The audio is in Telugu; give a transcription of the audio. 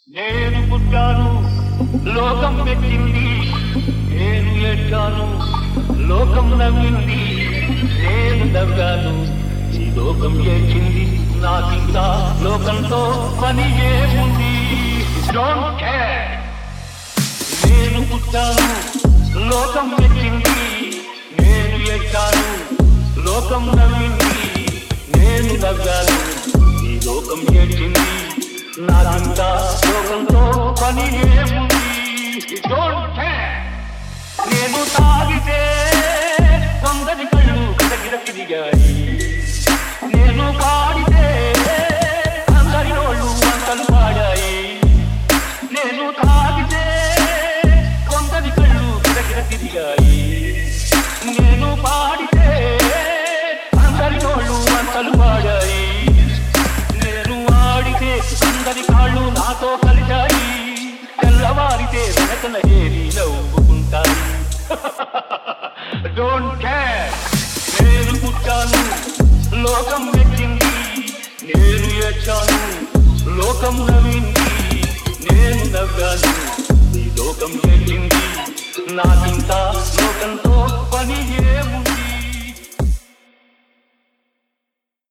నేను పుట్టాను లోకం పెట్టింది నేను ఏడ్చాను లోకం నవ్వింది నేను నవ్వాను ఈ లోకం ఏడ్చింది నాకింకా లోకంతో పని ఏముంది డోంట్ కేర్ నేను పుట్టాను లోకం పెట్టింది నేను ఏడ్చాను లోకం నవ్వింది నేను నవ్వాను ఈ లోకం ఏడ్చింది నాకింకా లోకంతో పని ఏముంది డోంట్ కేర్ నేను తాగితే కొందరి కళ్ళు గిరగిర తిరిగాయి నేను పాడితే అందరి నోళ్ళు వంటలు పాడాయి నేను తాగితే కొందరి కళ్ళు గిరగిర తిరిగాయి నేను పాడితే అందరి నోళ్ళు వంటలు పాడాయి నేను ఆడితే అందరి కాళ్ళు నాతో కలిశాయి తెల్లవారితే వెనకన ఏరి నవ్వుకుంటాయి డోంట్ కేర్ నేను పుట్టాను లోకం పెట్టింది నేను ఏడ్చాను లోకం నవ్వింది నేను నవ్వాను ఈ లోకం పెట్టింది నాకింకా